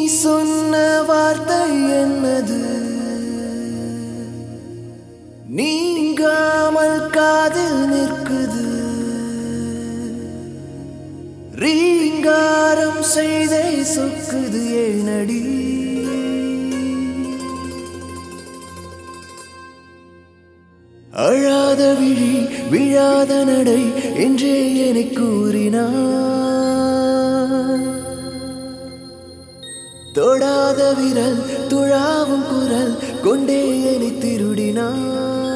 சொன்ன வார்த்தை என்னது நீங்காமல் காதில் நிற்குது ரீங்காரம் செய்தே சொக்குது ஏனடி அழாத விழி விழாத நடை என்றே எனக் கூறினார் தொடாத விரல் துழாவும் குரல் கொண்டே என்னை திருடினார்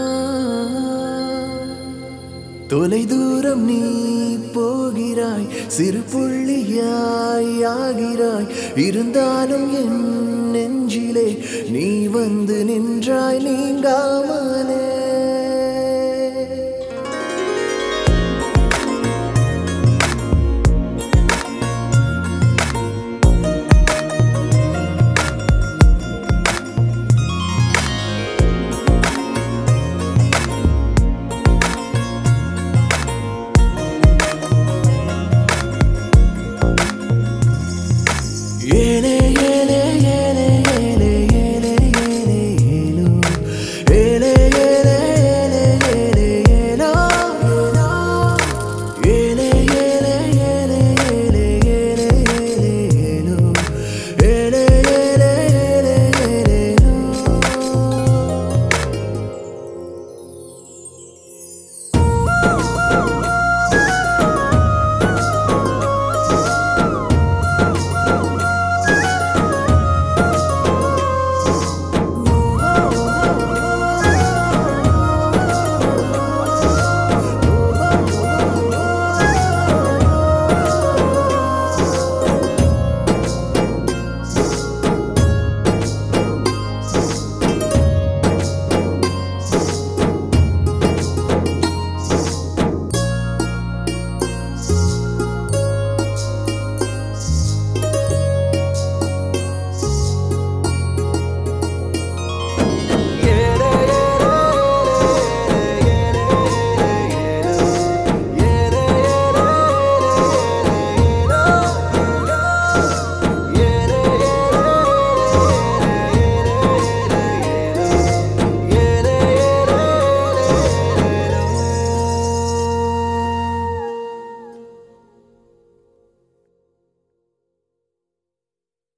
தொலை தூரம் நீ போகிறாய் சிறு புள்ளியாய் ஆகிறாய் இருந்தாலும் என் நெஞ்சிலே நீ வந்து நின்றாய் நீங்காமலே